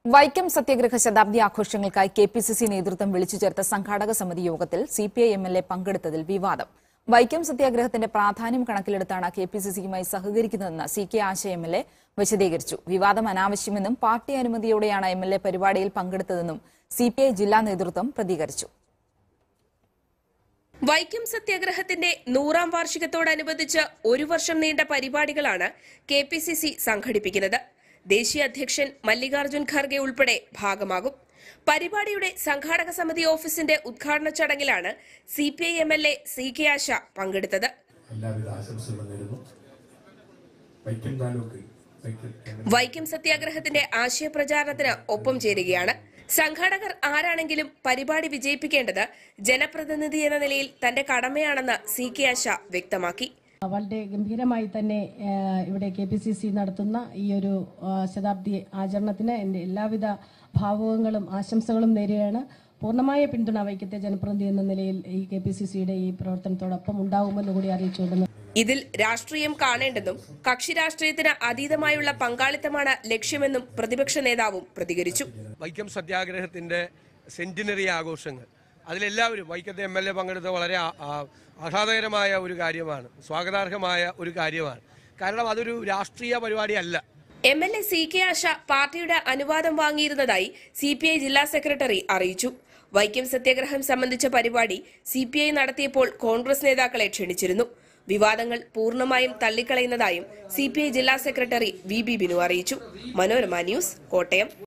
വൈക്കം സത്യാഗ്രഹ ശതാബ്ദി ആഘോഷങ്ങൾക്കായി K P C C നേതൃത്വം വിളിച്ചു ചേർത്ത സംഘാടക സമിതി യോഗത്തിൽ C P I M L A പങ്കെടുത്തതിൽ വിവാദം വൈക്കം സത്യാഗ്രഹത്തിന്റെ പ്രാധാന്യം കണക്കിലെടുത്താണ് കെ പി സി സിയുമായി സഹകരിക്കുന്നതെന്ന് C K Asha M L A വിശദീകരിച്ചു വിവാദം അനാവശ്യമെന്നും പാർട്ടി അനുമതിയോടെയാണ് എം എൽ എ പരിപാടിയിൽ പങ്കെടുത്തതെന്നും സി പി ഐ ജില്ലാ നേതൃത്വം പ്രതികരിച്ചു വൈക്കം സത്യാഗ്രഹത്തിന്റെ നൂറാം വാർഷികത്തോടനുബന്ധിച്ച് ഒരു വർഷം നീണ്ട പരിപാടികളാണ് കെ പി സി സി സംഘടിപ്പിക്കുന്നത് ദേശീയ അധ്യക്ഷൻ മല്ലികാർജ്ജുൻ ഖർഗെ ഉൾപ്പെടെ ഭാഗമാകും പരിപാടിയുടെ സംഘാടക സമിതി ഓഫീസിന്റെ ഉദ്ഘാടന ചടങ്ങിലാണ് C P I M L A C K Asha പങ്കെടുത്തത് എല്ലാവിധ ആശംസകളും നേരുന്നു വൈക്കം താലൂക്ക് വൈക്കം വൈക്കം സത്യാഗ്രഹത്തിന്റെ ആശയപ്രചാരണത്തിന് ഒപ്പം ചേരുകയാണ് സംഘാടകർ ആരാണെങ്കിലും പരിപാടി വിജയിപ്പിക്കേണ്ടത് ജനപ്രതിനിധി എന്ന നിലയിൽ തന്റെ കടമയാണെന്ന് സി കെ ആശ വ്യക്തമാക്കി വളരെ ഗംഭീരമായി തന്നെ ആ, ഇവിടെ കെ പി സി സി നടത്തുന്ന ഈ ഒരു ആ, ശതാബ്ദി ആചരണത്തിന് എൻ്റെ എല്ലാവിധ ഭാവുകങ്ങളും ആശംസകളും നേരുകയാണ് പൂർണ്ണമായ പിന്തുണ വൈക്കത്തെ ജനപ്രതിനിധി എന്ന നിലയിൽ ഈ കെ പി സി സിയുടെ ഈ പ്രവർത്തനത്തോടൊപ്പം ഉണ്ടാകുമെന്ന് കൂടി അറിയിച്ചുകൊണ്ട് ഇതിൽ രാഷ്ട്രീയം കാണേണ്ടെന്നും കക്ഷി രാഷ്ട്രീയത്തിന് അതീതമായുള്ള പങ്കാളിത്തമാണ് ലക്ഷ്യമെന്നും പ്രതിപക്ഷ നേതാവും പ്രതികരിച്ചു വൈക്കം സത്യാഗ്രഹത്തിൻ്റെ സെന്റിനറി ആഘോഷങ്ങൾ അതിലെല്ലാവരും വൈക്കത്തെ എം എൽ എ പങ്കെടുത്ത വളരെ ആ- ആ- ആഹ്ലാദകരമായ ഒരു കാര്യമാണ് സ്വാഗതാർഹമായ ഒരു കാര്യമാണ് കാരണം അതൊരു രാഷ്ട്രീയ പരിപാടിയല്ല M L A C K Asha പാർട്ടിയുടെ അനുവാദം വാങ്ങിയിരുന്നതായി സി പി ഐ ജില്ലാ സെക്രട്ടറി അറിയിച്ചു വൈക്കം സത്യാഗ്രഹം സംബന്ധിച്ച പരിപാടി സി പി ഐ നടത്തിയപ്പോൾ കോൺഗ്രസ് നേതാക്കളെ ക്ഷണിച്ചിരുന്നു വിവാദങ്ങൾ പൂർണ്ണമായും തള്ളിക്കളയുന്നതായും സി പി ഐ ജില്ലാ സെക്രട്ടറി വി ബി ബിനു അറിയിച്ചു മനോരമ ന്യൂസ് കോട്ടയം